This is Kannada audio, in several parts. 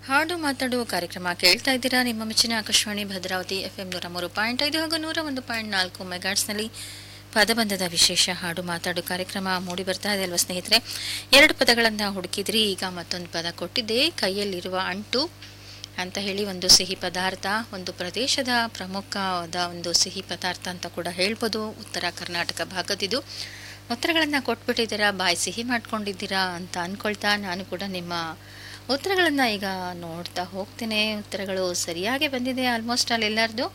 ಹಾಡು ಮಾತಾಡುವ ಕಾರ್ಯಕ್ರಮ ಕೇಳ್ತಾ ಇದ್ದೀರಾ ನಿಮ್ಮ ಮೆಚ್ಚಿನ ಆಕಾಶವಾಣಿ ಭದ್ರಾವತಿ ಎಫ್ ಎಂ ನೂರ ಮೂರು ಪಾಯಿಂಟ್ ಐದು ಹಾಗೂ ನೂರ ಒಂದು ಪಾಯಿಂಟ್ ನಾಲ್ಕು ಮೆಗಾಟ್ಸ್ನಲ್ಲಿ ಪದಬಂಧದ ವಿಶೇಷ ಹಾಡು ಮಾತಾಡು ಕಾರ್ಯಕ್ರಮ ಮೂಡಿ ಬರ್ತಾ ಇದೆ ಅಲ್ವಾ ಸ್ನೇಹಿತರೆ ಎರಡು ಪದಗಳನ್ನು ಹುಡುಕಿದ್ರಿ ಈಗ ಮತ್ತೊಂದು ಪದ ಕೊಟ್ಟಿದ್ದೆ ಕೈಯಲ್ಲಿರುವ ಅಂಟು ಅಂತ ಹೇಳಿ ಒಂದು ಸಿಹಿ ಪದಾರ್ಥ ಒಂದು ಪ್ರದೇಶದ ಪ್ರಮುಖವಾದ ಒಂದು ಸಿಹಿ ಪದಾರ್ಥ ಅಂತ ಕೂಡ ಹೇಳ್ಬೋದು ಉತ್ತರ ಕರ್ನಾಟಕ ಭಾಗದಿದು ಉತ್ತರಗಳನ್ನು ಕೊಟ್ಬಿಟ್ಟಿದ್ದೀರಾ ಬಾಯಿ ಸಿಹಿ ಮಾಡ್ಕೊಂಡಿದ್ದೀರಾ ಅಂತ ಅಂದ್ಕೊಳ್ತಾ ನಾನು ಕೂಡ ನಿಮ್ಮ ಉತ್ತರಗಳನ್ನು ಈಗ ನೋಡ್ತಾ ಹೋಗ್ತೇನೆ ಉತ್ತರಗಳು ಸರಿಯಾಗಿ ಬಂದಿದೆ ಆಲ್ಮೋಸ್ಟ್ ಅಲ್ಲಿ ಎಲ್ಲರದು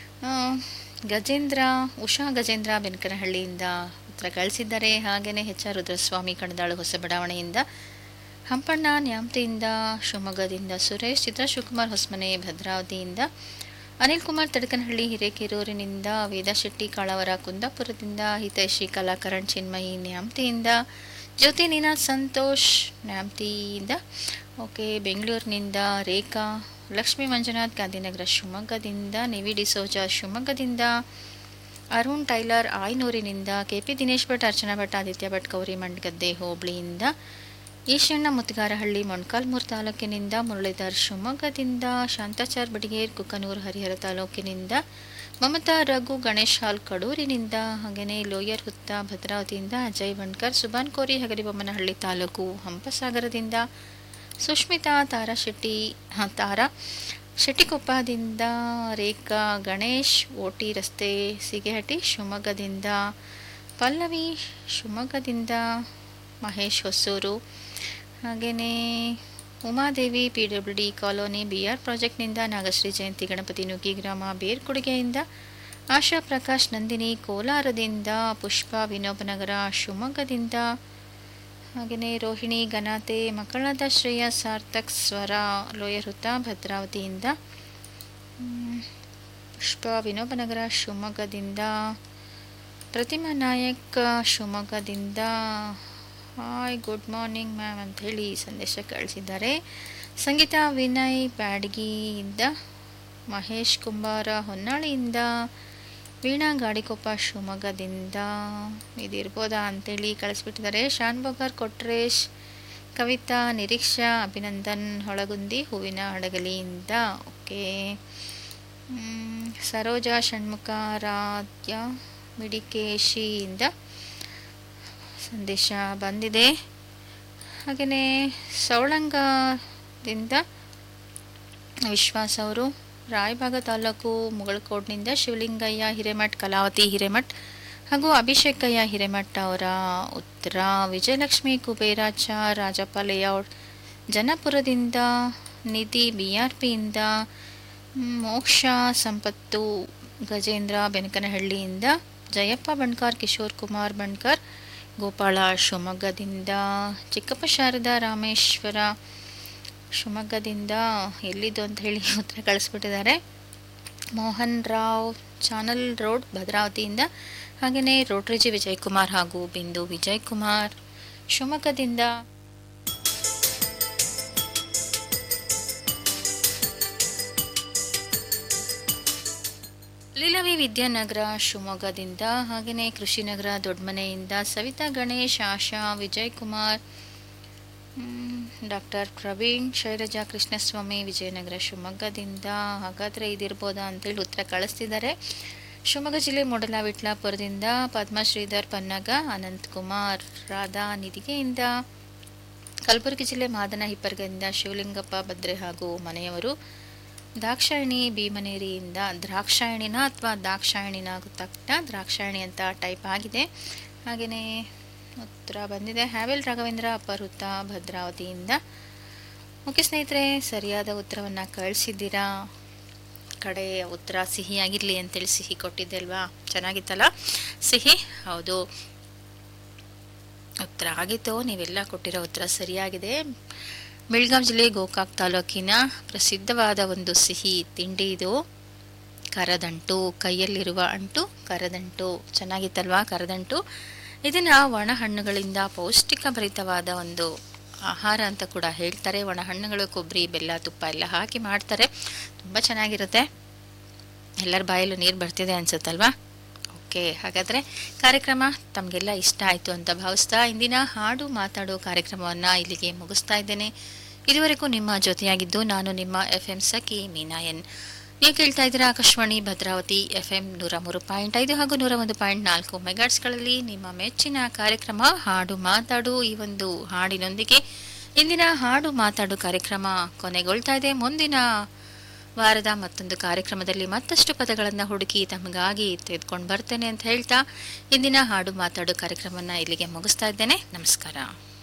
ಗಜೇಂದ್ರ ಉಷಾ ಗಜೇಂದ್ರ ಬೆನಕನಹಳ್ಳಿಯಿಂದ ಉತ್ತರ ಕಳಿಸಿದ್ದಾರೆ ಹಾಗೆಯೇ ಎಚ್ ಆರ್ ರುದ್ರಸ್ವಾಮಿ ಕಣದಾಳು ಹೊಸ ಬಡಾವಣೆಯಿಂದ ಹಂಪಣ್ಣ ನ್ಯಾಮತಿಯಿಂದ ಶಿವಮೊಗ್ಗದಿಂದ ಸುರೇಶ್ ಚಿತ್ರ ಶಿವಕುಮಾರ್ ಹೊಸಮನೆ ಭದ್ರಾವತಿಯಿಂದ ಅನಿಲ್ ಕುಮಾರ್ ತಡಕನಹಳ್ಳಿ ಹಿರೇಕೆರೂರಿನಿಂದ ವೇದ ಶೆಟ್ಟಿ ಕಾಳವರ ಕುಂದಾಪುರದಿಂದ ಹಿತೈಷಿ ಕಲಾಕರಣ್ ಚಿನ್ಮಯಿ ನ್ಯಾಮತಿಯಿಂದ ಜ್ಯೋತಿ ನೀನಾಥ್ ಸಂತೋಷ್ ನ್ಯಾಮತಿಯಿಂದ ಓಕೆ ಬೆಂಗಳೂರಿನಿಂದ ರೇಖಾ ಲಕ್ಷ್ಮೀ ಮಂಜುನಾಥ್ ಗಾಂಧಿನಗರ ಶಿವಮೊಗ್ಗದಿಂದ ನಿವಿ ಡಿಸೋಜಾ ಶಿವಮೊಗ್ಗದಿಂದ ಅರುಣ್ ಟೈಲರ್ ಆಯ್ನೂರಿನಿಂದ ಕೆ ಪಿ ದಿನೇಶ್ ಭಟ್ ಅರ್ಚನಾ ಭಟ್ ಆದಿತ್ಯ ಭಟ್ ಗೌರಿ ಮಂಡ್ಗದ್ದೆ ಹೋಬಳಿಯಿಂದ ಈಶಣ್ಣ ಮುತ್ಗಾರಹಳ್ಳಿ ಮೊಣಕಾಲ್ಮೂರು ತಾಲೂಕಿನಿಂದ ಮುರಳೀಧರ್ ಶಿವಮೊಗ್ಗದಿಂದ ಶಾಂತಾಚಾರ್ ಬಡಿಗೇರ್ ಕುಕ್ಕನೂರು ಹರಿಹರ ತಾಲೂಕಿನಿಂದ ಮಮತಾ ರಘು ಗಣೇಶ್ ಹಾಲ್ ಕಡೂರಿನಿಂದ ಹಾಗೆಯೇ ಲೋಯರ್ ಹುತ್ತ ಭದ್ರಾವತಿಯಿಂದ ಅಜಯ್ ಬಣ್ಕರ್ ಸುಬಾನ್ ಕೋರಿ ಹಗರಿಬೊಮ್ಮನಹಳ್ಳಿ ತಾಲೂಕು ಹಂಪಸಾಗರದಿಂದ ಸುಷ್ಮಿತಾ ತಾರಾ ಶೆಟ್ಟಿ ಹಾಂ ತಾರಾ ಶೆಟ್ಟಿಕೊಪ್ಪದಿಂದ ರೇಖಾ ಗಣೇಶ್ ಓಟಿ ರಸ್ತೆ ಸಿಗೆಹಟ್ಟಿ ಶಿವಮೊಗ್ಗದಿಂದ ಪಲ್ಲವಿ ಶಿವಮೊಗ್ಗದಿಂದ ಮಹೇಶ್ ಹೊಸೂರು ಹಾಗೆಯೇ Umadevi P W D colony B R ಪ್ರಾಜೆಕ್ಟ್ನಿಂದ ನಾಗಶ್ರೀ ಜಯಂತಿ ಗಣಪತಿ ನುಗ್ಗಿ ಗ್ರಾಮ ಬೇರ್ಕೊಡುಗೆಯಿಂದ ಆಶಾ ಪ್ರಕಾಶ್ ನಂದಿನಿ ಕೋಲಾರದಿಂದ ಪುಷ್ಪ ವಿನೋಬನಗರ ಶಿವಮೊಗ್ಗದಿಂದ ಹಾಗೆಯೇ ರೋಹಿಣಿ ಗನಾತೆ ಮಕ್ಕಳಾದ ಶ್ರೇಯ ಸಾರ್ಥಕ್ ಸ್ವರ ಲೋಯರ್ ಹುತ್ತ ಭದ್ರಾವತಿಯಿಂದ ಹ್ಮ್, ಪುಷ್ಪ ವಿನೋಬನಗರ ಶಿವಮೊಗ್ಗದಿಂದ ಪ್ರತಿಮಾ ನಾಯಕ್ ಶಿವಮೊಗ್ಗದಿಂದ ಹಾಯ್ ಗುಡ್ ಮಾರ್ನಿಂಗ್ ಮ್ಯಾಮ್ ಅಂತ ಹೇಳಿ ಸಂದೇಶ ಕಳಿಸಿದ್ದಾರೆ ಸಂಗೀತ ವಿನಯ್ ಬ್ಯಾಡಗಿಯಿಂದ ಮಹೇಶ್ ಕುಂಬಾರ ಹೊನ್ನಾಳಿಯಿಂದ ವೀಣಾ ಗಾಡಿಕೊಪ್ಪ ಶಿವಮೊಗ್ಗದಿಂದ ಇದಿರ್ಬೋದಾ ಅಂತೇಳಿ ಕಳಿಸ್ಬಿಟ್ಟಿದ್ದಾರೆ ಶಾನ್ ಬೊಗಾರ್ ಕೊಟ್ರೇಶ್ ಕವಿತಾ ನಿರೀಕ್ಷಾ ಅಭಿನಂದನ್ ಹೊಳಗುಂದಿ ಹೂವಿನ ಹಡಗಲಿಯಿಂದ ಓಕೆ ಮ್, ಸರೋಜಾ ಷಣ್ಮುಖ ರಾಧ್ಯ ಮಿಡಿಕೇಶಿಯಿಂದ ಸಂದೇಶ ಬಂದಿದೆ ಹಾಗೆಯೇ ಸವಳಂಗದಿಂದ ವಿಶ್ವಾಸ್ ಅವರು ರಾಯಭಾಗ ತಾಲೂಕು ಮುಗಳಕೋಡ್ನಿಂದ ಶಿವಲಿಂಗಯ್ಯ ಹಿರೇಮಠ್ ಕಲಾವತಿ ಹಿರೇಮಠ್ ಹಾಗೂ ಅಭಿಷೇಕಯ್ಯ ಹಿರೇಮಠ್ ಅವರ ಉತ್ತರ ವಿಜಯಲಕ್ಷ್ಮಿ ಕುಬೇರಾಚ ರಾಜಪ್ಪ ಲೇಔಟ್ ಜನಪುರದಿಂದ ನಿಧಿ ಬಿ ಆರ್ ಪಿಯಿಂದ ಮೋಕ್ಷ ಸಂಪತ್ತು ಗಜೇಂದ್ರ ಬೆನಕನಹಳ್ಳಿಯಿಂದ ಜಯಪ್ಪ ಬಣ್ಕಾರ್ ಕಿಶೋರ್ ಕುಮಾರ್ ಬಣ್ಕರ್ ಗೋಪಾಳ ಶಿವಮೊಗ್ಗದಿಂದ ಚಿಕ್ಕಪ್ಪ ಶಾರದಾ ರಾಮೇಶ್ವರ ಶಿವಮೊಗ್ಗದಿಂದ ಎಲ್ಲಿದ್ದು ಅಂತ ಹೇಳಿ ಉತ್ತರ ಕಳಿಸ್ಬಿಟ್ಟಿದ್ದಾರೆ ಮೋಹನ್ ರಾವ್ ಚಾನಲ್ ರೋಡ್ ಭದ್ರಾವತಿಯಿಂದ ಹಾಗೆಯೇ ರೋಟ್ರಿಜಿ ವಿಜಯ್ ಕುಮಾರ್ ಹಾಗೂ ಬಿಂದು ವಿಜಯ್ ಕುಮಾರ್ ಶಿವಮೊಗ್ಗದಿಂದ ಲೀಲವಿ ವಿದ್ಯಾನಗರ ಶಿವಮೊಗ್ಗದಿಂದ ಹಾಗೆಯೇ ಕೃಷಿನಗರ ದೊಡ್ಡಮನೆಯಿಂದ ಸವಿತಾ ಗಣೇಶ್ ಆಶಾ ವಿಜಯ್ ಕುಮಾರ್ ಡಾಕ್ಟರ್ ಪ್ರವೀಣ್ ಶೈಲಜಾ ಕೃಷ್ಣಸ್ವಾಮಿ ವಿಜಯನಗರ ಶಿವಮೊಗ್ಗದಿಂದ ಹಾಗಾದರೆ ಇದಿರ್ಬೋದಾ ಅಂತೇಳಿ ಉತ್ತರ ಕಳಿಸ್ತಿದ್ದಾರೆ ಶಿವಮೊಗ್ಗ ಜಿಲ್ಲೆ ಮೂಡಲವಿಟ್ಲಾಪುರದಿಂದ ಪದ್ಮಶ್ರೀಧರ್ ಪನ್ನಗ ಅನಂತ್ ಕುಮಾರ್ ರಾಧಾ ನಿಧಿಗೆಯಿಂದ ಕಲಬುರಗಿ ಜಿಲ್ಲೆ ಮಾದನ ಹಿಪ್ಪರ್ಗದಿಂದ ಶಿವಲಿಂಗಪ್ಪ ಭದ್ರೆ ಹಾಗೂ ಮನೆಯವರು ದಾಕ್ಷಾಯಣಿ ಭೀಮನೇರಿಯಿಂದ ದ್ರಾಕ್ಷಾಯಣಿನ ಅಥವಾ ದಾಕ್ಷಾಯಣಿನ ಗೊತ್ತಾಗ್ತಾ ದ್ರಾಕ್ಷಾಯಣಿ ಅಂತ ಟೈಪ್ ಆಗಿದೆ ಹಾಗೆಯೇ ಉತ್ತರ ಬಂದಿದೆ ಹ್ಯಾವೆಲ್ ರಾಘವೇಂದ್ರ ಅಪಹೃತ ಭದ್ರಾವತಿಯಿಂದ ಓಕೆ ಸ್ನೇಹಿತರೆ ಸರಿಯಾದ ಉತ್ತರವನ್ನು ಕಳಿಸಿದ್ದೀರಾ ಕಡೆ ಉತ್ತರ ಸಿಹಿಯಾಗಿರಲಿ ಅಂತೇಳಿ ಸಿಹಿ ಕೊಟ್ಟಿದ್ದೆ ಅಲ್ವಾ ಚೆನ್ನಾಗಿತ್ತಲ್ಲ ಸಿಹಿ ಹೌದು ಉತ್ತರ ಆಗಿತ್ತು ನೀವೆಲ್ಲ ಕೊಟ್ಟಿರೋ ಉತ್ತರ ಸರಿಯಾಗಿದೆ ಬೆಳಗಾವಿ ಜಿಲ್ಲೆ ಗೋಕಾಕ್ ತಾಲೂಕಿನ ಪ್ರಸಿದ್ಧವಾದ ಒಂದು ಸಿಹಿ ತಿಂಡಿ ಇದು ಕರದಂಟು ಕೈಯಲ್ಲಿರುವ ಅಂಟು ಕರದಂಟು ಚೆನ್ನಾಗಿತ್ತಲ್ವಾ ಕರದಂಟು ಇದನ್ನು ಒಣ ಹಣ್ಣುಗಳಿಂದ ಪೌಷ್ಟಿಕ ಭರಿತವಾದ ಒಂದು ಆಹಾರ ಅಂತ ಕೂಡ ಹೇಳ್ತಾರೆ ಒಣ ಹಣ್ಣುಗಳು ಕೊಬ್ಬರಿ ಬೆಲ್ಲ ತುಪ್ಪ ಎಲ್ಲ ಹಾಕಿ ಮಾಡ್ತಾರೆ ತುಂಬ ಚೆನ್ನಾಗಿರುತ್ತೆ ಎಲ್ಲರ ಬಾಯಲ್ಲೂ ನೀರು ಬರ್ತಿದೆ ಅನ್ಸುತ್ತಲ್ವಾ ಓಕೆ ಹಾಗಾದರೆ ಕಾರ್ಯಕ್ರಮ ತಮಗೆಲ್ಲ ಇಷ್ಟ ಆಯಿತು ಅಂತ ಭಾವಿಸ್ತಾ ಇಂದಿನ ಹಾಡು ಮಾತಾಡೋ ಕಾರ್ಯಕ್ರಮವನ್ನು ಇಲ್ಲಿಗೆ ಮುಗಿಸ್ತಾ ಇದ್ದೇನೆ ಇದುವರೆಗೂ ನಿಮ್ಮ ಜೊತೆಯಾಗಿದ್ದು ನಾನು ನಿಮ್ಮ ಎಫ್ ಎಂ ಸಖಿ ಮೀನಾಯನ್ ನೀವು ಕೇಳ್ತಾ ಇದ್ದೀರಾ ಆಕಾಶವಾಣಿ ಭದ್ರಾವತಿ ಎಫ್ ಎಂ ನೂರ ಮೂರು ಪಾಯಿಂಟ್ ಐದು ಹಾಗೂ ನೂರ ಒಂದು ಪಾಯಿಂಟ್ ನಾಲ್ಕು ಮೆಗಾಟ್ಸ್ಗಳಲ್ಲಿ ನಿಮ್ಮ ಮೆಚ್ಚಿನ ಕಾರ್ಯಕ್ರಮ ಹಾಡು ಮಾತಾಡು ಈ ಒಂದು ಹಾಡಿನೊಂದಿಗೆ ಇಂದಿನ ಹಾಡು ಮಾತಾಡು ಕಾರ್ಯಕ್ರಮ ಕೊನೆಗೊಳ್ತಾ ಇದೆ ಮುಂದಿನ ವಾರದ ಮತ್ತೊಂದು ಕಾರ್ಯಕ್ರಮದಲ್ಲಿ ಮತ್ತಷ್ಟು ಪದಗಳನ್ನು ಹುಡುಕಿ ತಮಗಾಗಿ ತೆಗೆದುಕೊಂಡು ಬರ್ತೇನೆ ಅಂತ ಹೇಳ್ತಾ ಇಂದಿನ ಹಾಡು ಮಾತಾಡು ಕಾರ್ಯಕ್ರಮವನ್ನು ಇಲ್ಲಿಗೆ ಮುಗಿಸ್ತಾ ಇದ್ದೇನೆ ನಮಸ್ಕಾರ